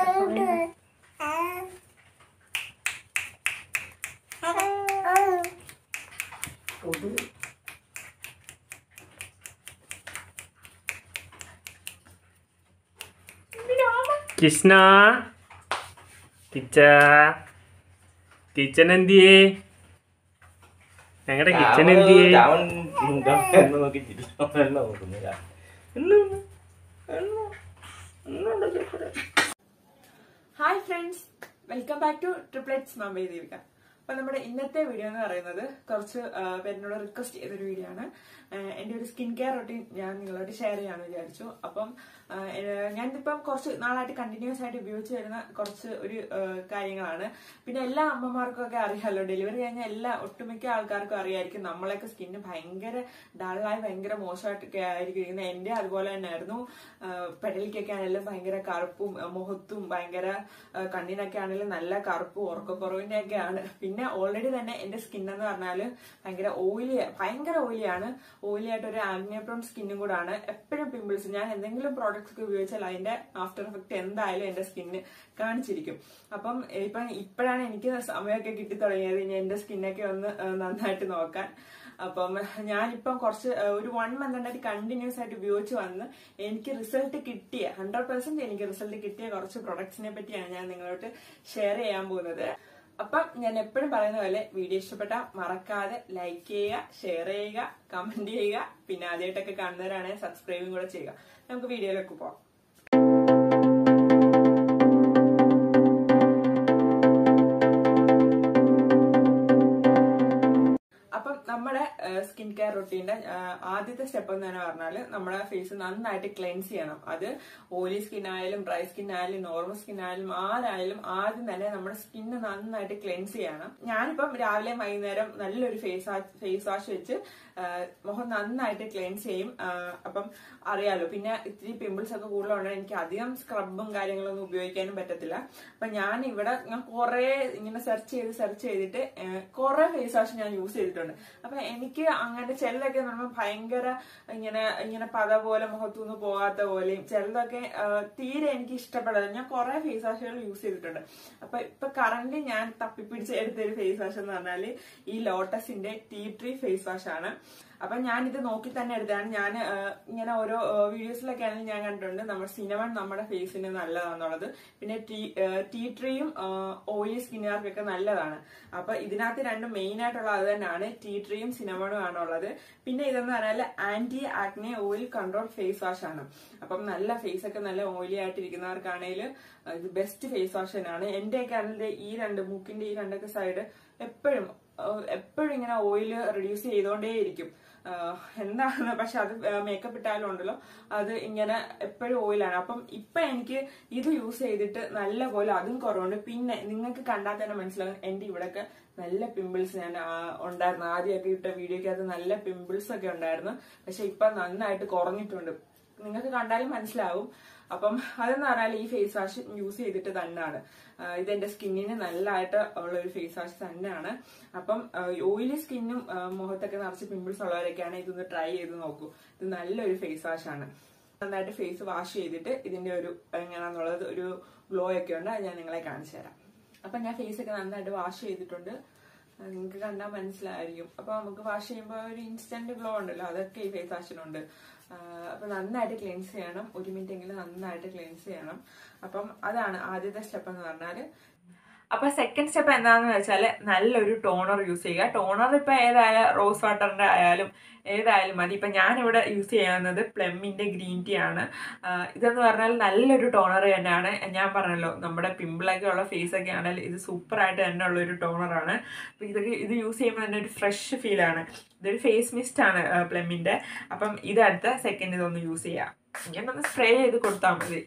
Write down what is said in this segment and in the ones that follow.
Krishna Kiccha kitchen എന്തിയേ ഞങ്ങളുടെ kitchen എന്തിയേ അവൻ എന്നെ നോക്കി ചിരിച്ചു. അവൻ എന്നെ നോക്കുന്നില്ല. എന്നെ ഒന്ന്, എന്നെ, എന്നെ ഒന്ന് നോക്കട്ടെ. Hi friends welcome back to triplets മമ്പൈ ദീപിക അപ്പൊ നമ്മുടെ ഇന്നത്തെ വീഡിയോ എന്ന് പറയുന്നത് കുറച്ച് ആ, പേരിനോട് റിക്വസ്റ്റ് ചെയ്തൊരു വീഡിയോ ആണ് ആ, എന്റെ ഒരു സ്കിൻ കെയർ റൊട്ടീൻ ഞാൻ നിങ്ങളോട് ഷെയർ ചെയ്യാമെന്ന് വിചാരിച്ചു അപ്പം ആ, ഏ- ഞാനിതിപ്പം കുറച്ച് നാളായിട്ട് കണ്ടിന്യൂസ് ആയിട്ട് ഉപയോഗിച്ച് വരുന്ന കുറച്ച് ഒരു ആ, കാര്യങ്ങളാണ് പിന്നെ എല്ലാ അമ്മമാർക്കും ഒക്കെ അറിയാമല്ലോ ഡെലിവറി കഴിഞ്ഞ എല്ലാ ഒട്ടുമിക്ക ആൾക്കാർക്കും അറിയായിരിക്കും നമ്മളൊക്കെ സ്കിന്ന് ഭയങ്കര ഡള്ളായി ഭയങ്കര മോശമായിട്ടൊക്കെ ആയിരിക്കും ഇരിക്കുന്നത് എന്റെ അതുപോലെ തന്നെ ആയിരുന്നു പെടലിക്കൊക്കെ ആണെങ്കിലും ഭയങ്കര കറുപ്പും ആ, മുഖത്തും ഭയങ്കര ആ, കണ്ണിനൊക്കെ ആണെങ്കിലും നല്ല കറുപ്പും ഉറക്കക്കുറവിന്റെ ഒക്കെയാണ് പിന്നെ ഓൾറെഡി തന്നെ എന്റെ സ്കിൻ എന്ന് പറഞ്ഞാല് ഭയങ്കര ഓയിലി ഭയങ്കര ഓയിലിയാണ് ഓയിലി ആയിട്ട് ഒരു ആഗ്നേപ്രോൺ സ്കിന്നും കൂടാണ് എപ്പോഴും പിമ്പിൾസ് ഞാൻ എന്തെങ്കിലും പ്രോഡക്ട്സ് ഒക്കെ ഉപയോഗിച്ചാൽ അതിന്റെ ആഫ്റ്റർ എഫക്ട് എന്തായാലും എന്റെ സ്കിന്നിന് കാണിച്ചിരിക്കും അപ്പം ഇപ്പം ഇപ്പോഴാണ് എനിക്ക് സമയമൊക്കെ കിട്ടി തുടങ്ങിയത് ഇനി എന്റെ സ്കിന്നൊക്കെ ഒന്ന് ആ, നന്നായിട്ട് നോക്കാൻ അപ്പം ഞാനിപ്പം കുറച്ച് ആ, ഒരു വൺ മന്ത് ഉണ്ടായിട്ട് കണ്ടിന്യൂസ് ആയിട്ട് ഉപയോഗിച്ച് വന്ന് എനിക്ക് റിസൾട്ട് കിട്ടിയ ഹൺഡ്രഡ് പെർസെന്റ് എനിക്ക് റിസൾട്ട് കിട്ടിയ കുറച്ച് പ്രൊഡക്ട്സിനെ പറ്റിയാണ് ഞാൻ നിങ്ങളോട്ട് ഷെയർ ചെയ്യാൻ പോകുന്നത് അപ്പം ഞാൻ എപ്പോഴും പറയുന്ന പോലെ വീഡിയോ ഇഷ്ടപ്പെട്ടാൽ മറക്കാതെ ലൈക്ക് ചെയ്യുക ഷെയർ ചെയ്യുക കമന്റ് ചെയ്യുക പിന്നെ ആദ്യമായിട്ടൊക്കെ കാണുന്നവരാണെങ്കിൽ സബ്സ്ക്രൈബും കൂടെ ചെയ്യുക നമുക്ക് വീഡിയോയിലേക്ക് പോവാം അപ്പം നമ്മുടെ സ്കിൻ കെയർ റൊട്ടീന്റെ ആദ്യത്തെ സ്റ്റെപ്പ് എന്ന് തന്നെ പറഞ്ഞാൽ നമ്മുടെ ഫേസ് നന്നായിട്ട് ക്ലെൻസ് ചെയ്യണം അത് ഓയിലി സ്കിൻ ആയാലും ഡ്രൈ സ്കിൻ ആയാലും നോർമൽ സ്കിൻ ആയാലും ആരായാലും ആദ്യം തന്നെ നമ്മുടെ സ്കിന്ന് നന്നായിട്ട് ക്ലെൻസ് ചെയ്യണം ഞാനിപ്പം രാവിലെ വൈകുന്നേരം നല്ലൊരു ഫേസ് ഫേസ് വാഷ് വെച്ച് ആ, മുഖം നന്നായിട്ട് ക്ലെൻസ് ചെയ്യും ആ, അപ്പം അറിയാലോ പിന്നെ ഇത്തിരി പിമ്പിൾസ് ഒക്കെ കൂടുതലുണ്ട് എനിക്ക് അധികം സ്ക്രബും കാര്യങ്ങളൊന്നും ഉപയോഗിക്കാനും പറ്റത്തില്ല അപ്പൊ ഞാൻ ഇവിടെ ഞാൻ കുറെ ഇങ്ങനെ സെർച്ച് ചെയ്ത് സെർച്ച് ചെയ്തിട്ട് കുറെ ഫേസ് വാഷ് ഞാൻ യൂസ് ചെയ്തിട്ടുണ്ട് അപ്പൊ എനിക്ക് അങ്ങനെ ചിലതൊക്കെ എന്ന് പറയുമ്പോൾ ഭയങ്കര ഇങ്ങനെ ഇങ്ങനെ പത പോലെ മുഖത്തുനിന്ന് പോകാത്ത പോലെയും ചിലതൊക്കെ ആ, തീരെ എനിക്ക് ഇഷ്ടപ്പെടാതെ ഞാൻ കുറെ ഫേസ് വാഷുകൾ യൂസ് ചെയ്തിട്ടുണ്ട് അപ്പൊ ഇപ്പൊ കറന്റ് ഞാൻ തപ്പിപ്പിടിച്ച് എടുത്ത ഒരു ഫേസ് വാഷ് എന്ന് പറഞ്ഞാല് ഈ ലോട്ടസിന്റെ ടീ ട്രീ ഫേസ് വാഷ് ആണ് അപ്പൊ ഞാൻ ഇത് നോക്കി തന്നെ എടുത്താണ് ഞാൻ ഇങ്ങനെ ഓരോ വീഡിയോസിലൊക്കെ ആണെങ്കിൽ ഞാൻ കണ്ടിട്ടുണ്ട് നമ്മുടെ സിനമൺ നമ്മുടെ ഫേസിന് നല്ലതാണെന്നുള്ളത് പിന്നെ ടീ ടീ ട്രീയും ഓയിലി സ്കിന്നുകാർക്കൊക്കെ നല്ലതാണ് അപ്പൊ ഇതിനകത്ത് രണ്ട് മെയിൻ ആയിട്ടുള്ള അത് തന്നെയാണ് ടീ ട്രീയും സിനമണും ആണുള്ളത് പിന്നെ ഇതെന്ന് പറഞ്ഞാൽ anti acne oil control face wash ആണ് അപ്പം നല്ല ഫേസ് ഒക്കെ നല്ല ഓയിലി ആയിട്ടിരിക്കുന്നവർക്കാണെങ്കിൽ ഇത് ബെസ്റ്റ് ഫേസ് വാഷ് തന്നെയാണ് എന്റെയൊക്കെ ആണെങ്കിൽ ഈ രണ്ട് മൂക്കിന്റെ ഈ രണ്ടൊക്കെ സൈഡ് എപ്പോഴും എപ്പോഴും ഇങ്ങനെ ഓയിൽ റെഡ്യൂസ് ചെയ്തുകൊണ്ടേയിരിക്കും ആഹ് എന്താണ് പക്ഷെ അത് മേക്കപ്പ് ഇട്ടാലും ഉണ്ടല്ലോ അത് ഇങ്ങനെ എപ്പോഴും ഓയിലാണ് അപ്പം ഇപ്പൊ എനിക്ക് ഇത് യൂസ് ചെയ്തിട്ട് നല്ല പോലെ അതും കുറവുണ്ട് പിന്നെ നിങ്ങൾക്ക് കണ്ടാൽ തന്നെ മനസ്സിലാകും എന്റെ ഇവിടെയൊക്കെ നല്ല പിമ്പിൾസ് ഞാൻ ആ, ഉണ്ടായിരുന്നു ആദ്യമൊക്കെ ഇട്ട വീഡിയോക്കകത്ത് നല്ല പിമ്പിൾസ് ഒക്കെ ഉണ്ടായിരുന്നു പക്ഷെ ഇപ്പൊ നന്നായിട്ട് കുറഞ്ഞിട്ടുണ്ട് നിങ്ങൾക്ക് കണ്ടാലും മനസ്സിലാവും അപ്പം അതെന്ന് പറഞ്ഞാൽ ഈ ഫേസ് വാഷ് യൂസ് ചെയ്തിട്ട് തന്നെയാണ് ആ, ഇതെന്റെ സ്കിന്നിന് നല്ലതായിട്ട് ഉള്ള ഒരു ഫേസ് വാഷ് തന്നെയാണ് അപ്പം ഓയിലി സ്കിന്നും മുഖത്തൊക്കെ നിറച്ച് പിമ്പിൾസ് ഉള്ളവരൊക്കെയാണ് ഇതൊന്ന് ട്രൈ ചെയ്ത് നോക്കൂ ഇത് നല്ലൊരു ഫേസ് വാഷ് ആണ് നന്നായിട്ട് ഫേസ് വാഷ് ചെയ്തിട്ട് ഇതിന്റെ ഒരു എങ്ങനെയാണെന്നുള്ളത് ഒരു ഗ്ലോ ഒക്കെ ഉണ്ട് അത് ഞാൻ നിങ്ങളെ കാണിച്ചു തരാം അപ്പൊ ഞാൻ ഫേസ് ഒക്കെ നന്നായിട്ട് വാഷ് ചെയ്തിട്ടുണ്ട് നിങ്ങൾക്ക് കണ്ടാൽ മനസ്സിലായിരിക്കും അപ്പൊ നമുക്ക് വാഷ് ചെയ്യുമ്പോൾ ഒരു ഇൻസ്റ്റന്റ് ഗ്ലോ ഉണ്ടല്ലോ അതൊക്കെ ഈ ഫേസ് വാഷിനുണ്ട് ആഹ് അപ്പൊ നന്നായിട്ട് ക്ലെൻസ് ചെയ്യണം ഒരു മിനിറ്റ് എങ്കിലും നന്നായിട്ട് ക്ലെൻസ് ചെയ്യണം അപ്പം അതാണ് ആദ്യത്തെ സ്റ്റെപ്പ് എന്ന് പറഞ്ഞാല് അപ്പൊ സെക്കൻഡ് സ്റ്റെപ്പ് എന്താണെന്ന് വെച്ചാൽ നല്ലൊരു ടോണർ യൂസ് ചെയ്യുക ടോണർ ഇപ്പൊ ഏതായാലും റോസ് വാട്ടറിന്റെ ആയാലും ഏതായാലും മതി ഇപ്പൊ ഞാനിവിടെ യൂസ് ചെയ്യുന്നത് പ്ലമ്മിന്റെ ഗ്രീൻ ടീ ആണ് ആഹ് ഇതെന്ന് പറഞ്ഞാൽ നല്ലൊരു ടോണർ തന്നെയാണ് ഞാൻ പറഞ്ഞല്ലോ നമ്മുടെ പിമ്പിളൊക്കെ ഉള്ള ഫേസ് ഒക്കെ ആണെങ്കിൽ ഇത് സൂപ്പർ ആയിട്ട് തന്നെ ഉള്ള ഒരു ടോണറാണ് അപ്പൊ ഇതൊക്കെ ഇത് യൂസ് ചെയ്യുമ്പോൾ തന്നെ ഒരു ഫ്രഷ് ഫീൽ ആണ് ഇതൊരു ഫേസ് മിസ്റ്റ് ആണ് പ്ലമ്മിന്റെ അപ്പം ഇത് അടുത്ത സെക്കൻഡ് ഇതൊന്ന് യൂസ് ചെയ്യാം ഇങ്ങനെ ഒന്ന് സ്പ്രേ ചെയ്ത് കൊടുത്താൽ മതി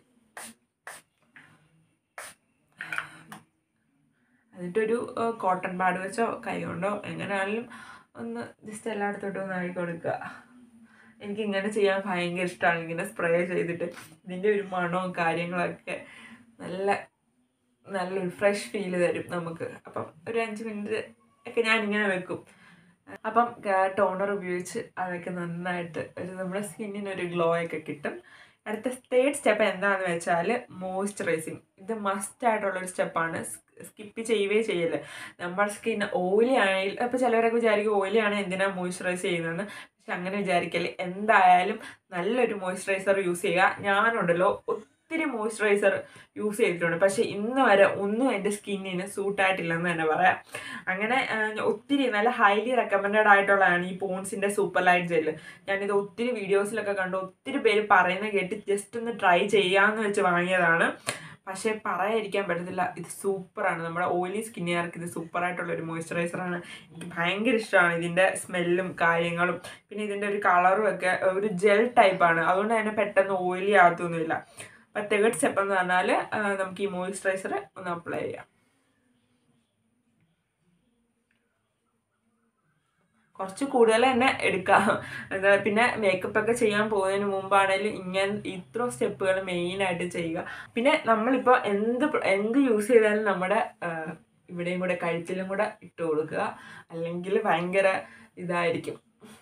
എന്നിട്ടൊരു കോട്ടൺ പാഡ് വെച്ചോ കൈ കൊണ്ടോ എങ്ങനെയാണെങ്കിലും ഒന്ന് ജസ്റ്റ് എല്ലായിടത്തോട്ടും ഒന്ന് ആയി കൊടുക്കുക എനിക്ക് ഇങ്ങനെ ചെയ്യാൻ ഭയങ്കര ഇഷ്ടമാണ് ഇങ്ങനെ സ്പ്രേ ചെയ്തിട്ട് ഇതിൻ്റെ ഒരു മണവും കാര്യങ്ങളൊക്കെ നല്ല നല്ലൊരു ഫ്രഷ് ഫീൽ തരും നമുക്ക് അപ്പം ഒരു അഞ്ച് മിനിറ്റ് ഒക്കെ ഞാനിങ്ങനെ വെക്കും അപ്പം ടോണർ ഉപയോഗിച്ച് അതൊക്കെ നന്നായിട്ട് ഒരു നമ്മുടെ സ്കിന്നിനൊരു ഗ്ലോ ഒക്കെ കിട്ടും അടുത്ത തേർഡ് സ്റ്റെപ്പ് എന്താണെന്ന് വെച്ചാൽ മോയ്സ്ചറൈസിങ് ഇത് മസ്റ്റ് ആയിട്ടുള്ള ഒരു സ്റ്റെപ്പാണ് സ്കിപ്പ് ചെയ്യുകയേ ചെയ്യല് നമ്മുടെ സ്കിൻ ഓയിലി ആണെങ്കിൽ അപ്പോൾ ചിലവരൊക്കെ വിചാരിക്കും ഓയിലി ആണ് എന്തിനാ മോയ്സ്ചറൈസ് ചെയ്യുന്നതെന്ന് പക്ഷെ അങ്ങനെ വിചാരിക്കല് എന്തായാലും നല്ലൊരു മോയ്സ്ചറൈസർ യൂസ് ചെയ്യുക ഞാനുണ്ടല്ലോ ഒത്തിരി മോയ്സ്ചറൈസർ യൂസ് ചെയ്തിട്ടുണ്ട് പക്ഷെ ഇന്ന് വരെ ഒന്നും എൻ്റെ സ്കിന്നിന് സൂട്ടായിട്ടില്ലെന്ന് തന്നെ പറയാം അങ്ങനെ ആ, ഒത്തിരി നല്ല ഹൈലി റെക്കമെൻഡഡ് ആയിട്ടുള്ളതാണ് ഈ പോൺസിൻ്റെ സൂപ്പർ ലൈറ്റ് ജെല്ല് ഞാനിത് ഒത്തിരി വീഡിയോസിലൊക്കെ കണ്ടു ഒത്തിരി പേര് പറയുന്നത് കേട്ട് ജസ്റ്റ് ഒന്ന് ട്രൈ ചെയ്യാമെന്ന് വെച്ച് വാങ്ങിയതാണ് പക്ഷേ പറയാതിരിക്കാൻ പറ്റത്തില്ല ഇത് സൂപ്പറാണ് നമ്മുടെ ഓയിലി സ്കിന്നുകാർക്ക് ഇത് സൂപ്പറായിട്ടുള്ള ഒരു മോയ്സ്ചറൈസറാണ് എനിക്ക് ഭയങ്കര ഇഷ്ടമാണ് ഇതിൻ്റെ സ്മെല്ലും കാര്യങ്ങളും പിന്നെ ഇതിൻ്റെ ഒരു കളറും ഒക്കെ ഒരു ജെൽ ടൈപ്പാണ് അതുകൊണ്ട് തന്നെ പെട്ടെന്ന് ഓയിലി ആകത്തൊന്നുമില്ല അപ്പം തേർഡ് സ്റ്റെപ്പ് എന്ന് പറഞ്ഞാൽ ആ, നമുക്ക് ഈ മോയ്സ്ചറൈസർ ഒന്ന് അപ്ലൈ ചെയ്യാം കുറച്ച് കൂടുതൽ തന്നെ എടുക്കാം എന്താ പിന്നെ മേക്കപ്പ് ഒക്കെ ചെയ്യാൻ പോകുന്നതിന് മുമ്പാണെങ്കിലും ഇങ്ങനെ ഇത്ര സ്റ്റെപ്പുകൾ മെയിനായിട്ട് ചെയ്യുക പിന്നെ നമ്മളിപ്പോൾ എന്ത് പ്ര- എന്ത് യൂസ് ചെയ്താലും നമ്മുടെ ആ, ഇവിടെയും കൂടെ കഴുത്തിലും കൂടെ ഇട്ട് കൊടുക്കുക അല്ലെങ്കിൽ ഭയങ്കര ഇതായിരിക്കും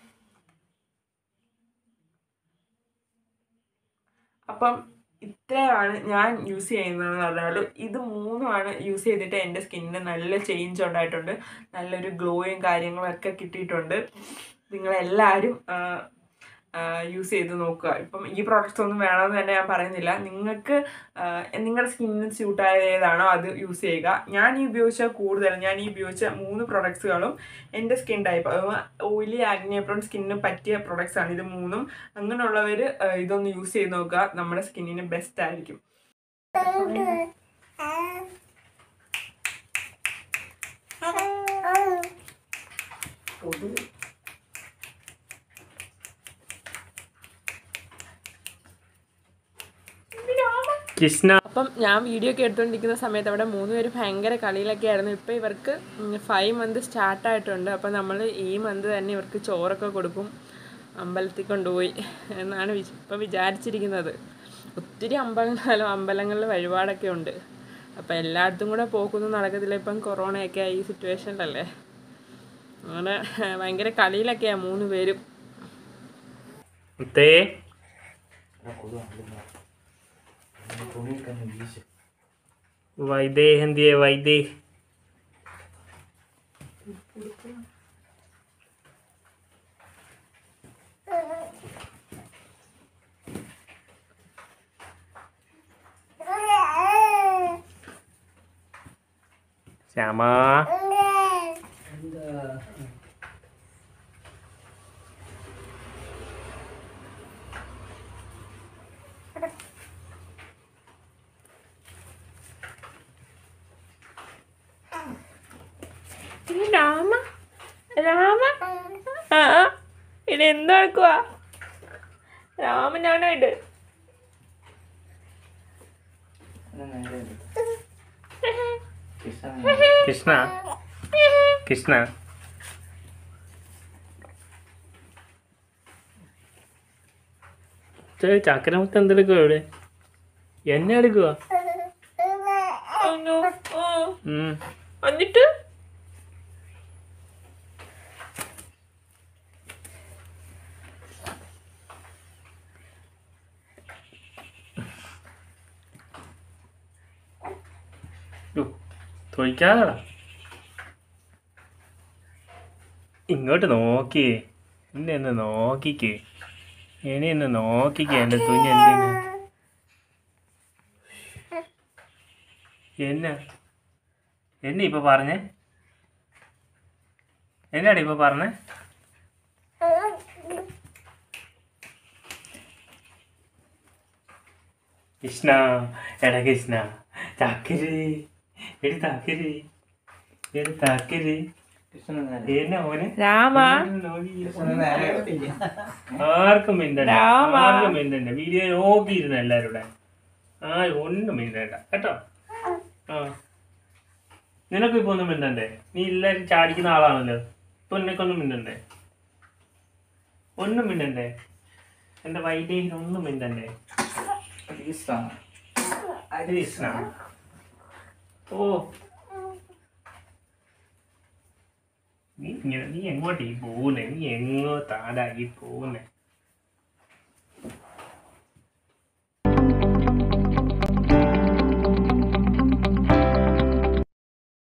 അപ്പം ഇത്രയാണ് ഞാൻ യൂസ് ചെയ്യുന്നതെന്ന് പറഞ്ഞാൽ ഇത് മൂന്നുമാണ് യൂസ് ചെയ്തിട്ട് എൻ്റെ സ്കിന്നിന് നല്ല ചേഞ്ച് ഉണ്ടായിട്ടുണ്ട് നല്ലൊരു ഗ്ലോയും കാര്യങ്ങളും ഒക്കെ കിട്ടിയിട്ടുണ്ട് നിങ്ങളെല്ലാവരും യൂസ് ചെയ്ത് നോക്കുക ഇപ്പം ഈ പ്രോഡക്റ്റ്സ് ഒന്നും വേണമെന്ന് തന്നെ ഞാൻ പറയുന്നില്ല നിങ്ങൾക്ക് ആ, നിങ്ങളുടെ സ്കിന്നിന് സ്യൂട്ടായ ഏതാണോ അത് യൂസ് ചെയ്യുക ഞാൻ ഈ ഉപയോഗിച്ച കൂടുതൽ ഞാൻ ഈ ഉപയോഗിച്ച മൂന്ന് പ്രൊഡക്ട്സുകളും എൻ്റെ സ്കിൻ ടൈപ്പ് ഓയിലി ആഗ്നിയപ്രോൺ സ്കിന്നിന് പറ്റിയ പ്രൊഡക്ട്സ് ആണ് ഇത് മൂന്നും അങ്ങനെയുള്ളവർ ഇതൊന്ന് യൂസ് ചെയ്ത് നോക്കുക നമ്മുടെ സ്കിന്നിന് ബെസ്റ്റ് ആയിരിക്കും കൃഷ്ണ അപ്പം ഞാൻ വീഡിയോ ഒക്കെ എടുത്തുകൊണ്ടിരിക്കുന്ന സമയത്ത് അവിടെ മൂന്ന് പേര് ഭയങ്കര കളിയിലൊക്കെ ആയിരുന്നു ഇപ്പോൾ ഇവർക്ക് ഫൈവ് മന്ത് സ്റ്റാർട്ടായിട്ടുണ്ട് അപ്പോൾ നമ്മൾ ഈ മന്ത് തന്നെ ഇവർക്ക് ചോറൊക്കെ കൊടുക്കും അമ്പലത്തിൽ കൊണ്ടുപോയി എന്നാണ് വിച് ഇപ്പം വിചാരിച്ചിരിക്കുന്നത് ഒത്തിരി അമ്പലങ്ങളും അമ്പലങ്ങളിൽ വഴിപാടൊക്കെ ഉണ്ട് അപ്പോൾ എല്ലായിടത്തും കൂടെ പോക്കൊന്നും നടക്കത്തില്ല ഇപ്പം കൊറോണയൊക്കെ ഈ സിറ്റുവേഷനിലല്ലേ അങ്ങനെ ഭയങ്കര കളിയിലൊക്കെയാണ് മൂന്ന് പേരും മുത്തേ തുണിയൊക്കെ ഒന്ന് വീശ് വൈദേ എന്തിയെ വൈദേ ശ്യാമ രാമ രാമ ആ ഇത് എന്തെടുക്കുവാ രാമനാണോ ഇത് ഒന്ന് നേരെ ഇട്. കിസ്സാ കൃഷ്ണ കൃഷ്ണ ചക്രമുത്ത് എന്തെടുക്കുക ഇവിടെ എന്നെ എടുക്കുക അയ്യോ, ആ. ഉം. എന്നിട്ട് യ്യോ, തൊഴിക്കാതെടാ ഇങ്ങോട്ട് നോക്കിയേ എന്നെ ഒന്ന് നോക്കിക്കേ എന്നെ ഒന്ന് നോക്കിക്കേ എൻ്റെ തുഞ്ഞ് എന്തിനു എന്നാ എന്നെ ഇപ്പൊ പറഞ്ഞേ എന്നാടി ഇപ്പൊ പറഞ്ഞേ കൃഷ്ണ എടാ കൃഷ്ണ താക്കര് എടി താക്കര് എടി താക്കര് കിസ്സൊന്ന് നേരെ എന്നാ മോനെ രാമ കിസ്സൊന്ന് നേരെ ഇട്. ആർക്കും മിണ്ടണ്ട രാമ. ആർക്കും മിണ്ടണ്ട വീഡിയോ നോക്കിയിരുന്ന എല്ലാവരുടെ ആ ഒന്നും മിണ്ടണ്ട കേട്ടോ ആ നിനക്ക് ഇപ്പൊ ഒന്നും മിണ്ടണ്ടേ നീ എല്ലാരും ചാടിക്കുന്ന ആളാണല്ലോ ഇപ്പൊ നിനക്കൊന്നും മിണ്ടണ്ടേ ഒന്നും മിണ്ടണ്ടേ എന്റെ വൈദേഹിന് ഒന്നും മിണ്ടണ്ടേ കിസ്സാ. കൃഷ്ണ ഓ നീ ഇങ്ങനെ നീ എങ്ങോട്ടീ പോകുന്നേ നീ എങ്ങോട്ടാടാ ഈ പോകുന്നേ